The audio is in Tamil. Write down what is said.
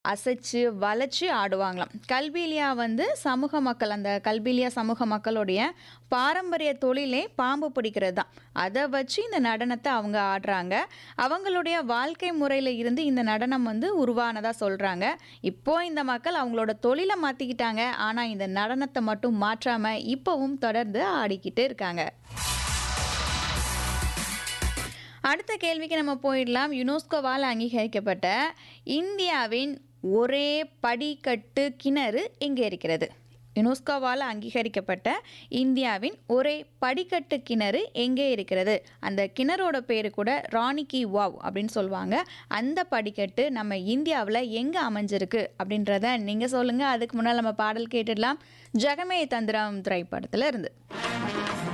அசைச்சு வளைச்சு ஆடுவாங்களாம் கல்பீலியா வந்து சமூக மக்கள் அந்த கல்பீலியா சமூக மக்களுடைய பாரம்பரிய தொழிலே பாம்பு பிடிக்கிறது தான் அதை வச்சு இந்த நடனத்தை அவங்க ஆடுறாங்க அவங்களுடைய வாழ்க்கை முறையில் இருந்து இந்த நடனம் வந்து உருவானதாக சொல்கிறாங்க இப்போ இந்த மக்கள் அவங்களோட தொழிலை மாற்றிக்கிட்டாங்க ஆனால் இந்த நடனத்தை மட்டும் மாற்றாமல் இப்போவும் தொடர்ந்து ஆடிக்கிட்டு இருக்காங்க அடுத்த கேள்விக்கு நம்ம போயிடலாம் யுனெஸ்கோவால் அங்கீகரிக்கப்பட்ட இந்தியாவின் ஒரே படிக்கட்டு கிணறு எங்கே இருக்கிறது யுனெஸ்கோவால் அங்கீகரிக்கப்பட்ட இந்தியாவின் ஒரே படிக்கட்டு கிணறு எங்கே இருக்கிறது அந்த கிணறோட பேர் கூட ராணிக்கி வாவ் அப்படின்னு சொல்லுவாங்க அந்த படிக்கட்டு நம்ம இந்தியாவில் எங்கே அமைஞ்சிருக்கு அப்படின்றத நீங்கள் சொல்லுங்கள் அதுக்கு முன்னால் நம்ம பாடல் கேட்டுடலாம் ஜெகமே தந்திரம் திரைப்படத்தில் இருந்து